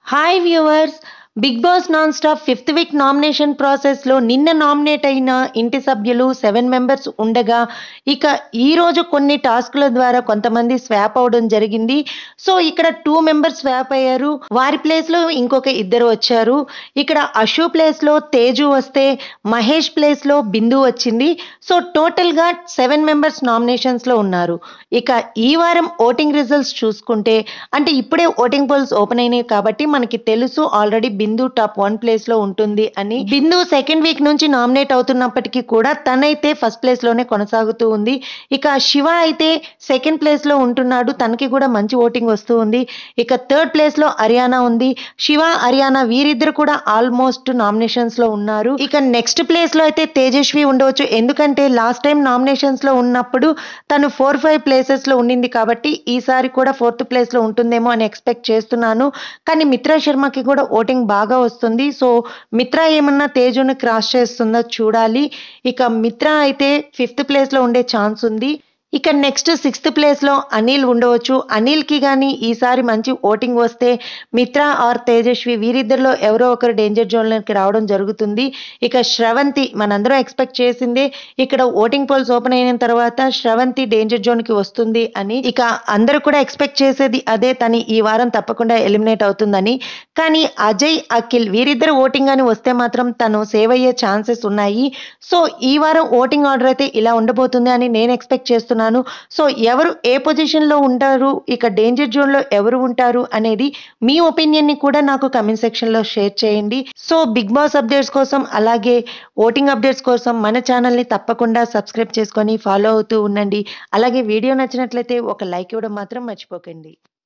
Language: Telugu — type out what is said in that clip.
hi viewers Big Boss non stop fifth week nomination ప్రాసెస్లో నిన్న నామినేట్ అయిన ఇంటి సభ్యులు సెవెన్ మెంబర్స్ ఉండగా ఇక ఈ రోజు కొన్ని టాస్క్ల ద్వారా కొంతమంది స్వాప్ అవడం జరిగింది సో ఇక్కడ టూ మెంబర్స్ స్వాప్ అయ్యారు వారి ప్లేస్లో ఇంకొక ఇద్దరు వచ్చారు ఇక్కడ అశు ప్లేస్లో తేజు వస్తే మహేష్ ప్లేస్లో బిందు వచ్చింది సో టోటల్గా సెవెన్ మెంబర్స్ నామినేషన్స్లో ఉన్నారు ఇక ఈ వారం ఓటింగ్ రిజల్ట్స్ చూసుకుంటే అంటే ఇప్పుడే ఓటింగ్ పోల్స్ ఓపెన్ అయినాయి కాబట్టి మనకి తెలుసు already Bindu top one place లో ఉంటుంది అని బిందు సెకండ్ వీక్ నుంచి నామినేట్ అవుతున్నప్పటికీ కూడా తనైతే ఫస్ట్ ప్లేస్ లోనే కొనసాగుతూ ఉంది ఇక శివ అయితే సెకండ్ ప్లేస్ లో ఉంటున్నాడు తనకి కూడా మంచి ఓటింగ్ వస్తూ ఉంది ఇక థర్డ్ ప్లేస్ లో హర్యానా ఉంది శివ హర్యానా వీరిద్దరు కూడా ఆల్మోస్ట్ నామినేషన్స్ లో ఉన్నారు ఇక నెక్స్ట్ ప్లేస్ లో అయితే తేజస్వి ఉండవచ్చు ఎందుకంటే లాస్ట్ టైం నామినేషన్స్ లో ఉన్నప్పుడు తను ఫోర్ ఫైవ్ ప్లేసెస్ లో ఉండింది కాబట్టి ఈసారి కూడా ఫోర్త్ ప్లేస్ లో ఉంటుందేమో అని ఎక్స్పెక్ట్ చేస్తున్నాను కానీ మిత్రా శర్మకి కూడా ఓటింగ్ బాగా వస్తుంది సో మిత్రా ఏమన్నా తేజుని క్రాస్ చేస్తుందో చూడాలి ఇక మిత్రా అయితే ఫిఫ్త్ ప్లేస్ లో ఉండే ఛాన్స్ ఉంది ఇక నెక్స్ట్ సిక్స్త్ ప్లేస్లో అనిల్ ఉండవచ్చు అనిల్కి కానీ ఈసారి మంచి ఓటింగ్ వస్తే మిత్ర ఆర్ తేజస్వి వీరిద్దరిలో ఎవరో ఒకరు డేంజర్ జోన్లోకి రావడం జరుగుతుంది ఇక శ్రవంతి మనందరం ఎక్స్పెక్ట్ చేసిందే ఇక్కడ ఓటింగ్ పోల్స్ ఓపెన్ అయిన తర్వాత శ్రవంతి డేంజర్ జోన్కి వస్తుంది అని ఇక అందరూ కూడా ఎక్స్పెక్ట్ చేసేది అదే తని ఈ వారం తప్పకుండా ఎలిమినేట్ అవుతుందని కానీ అజయ్ అఖిల్ వీరిద్దరు ఓటింగ్ అని వస్తే మాత్రం తను సేవ్ అయ్యే ఛాన్సెస్ ఉన్నాయి సో ఈ వారం ఓటింగ్ ఆర్డర్ అయితే ఇలా ఉండబోతుంది అని నేను ఎక్స్పెక్ట్ చేస్తున్నాను సో ఎవరు ఏ పొజిషన్లో ఉంటారు ఇక డేంజర్ జోన్లో ఎవరు ఉంటారు అనేది మీ ఒపీనియన్ని కూడా నాకు కమెంట్ సెక్షన్లో షేర్ చేయండి సో బిగ్ బాస్ అప్డేట్స్ కోసం అలాగే ఓటింగ్ అప్డేట్స్ కోసం మన ఛానల్ని తప్పకుండా సబ్స్క్రైబ్ చేసుకొని ఫాలో అవుతూ ఉండండి అలాగే వీడియో నచ్చినట్లయితే ఒక లైక్ ఇవ్వడం మాత్రం మర్చిపోకండి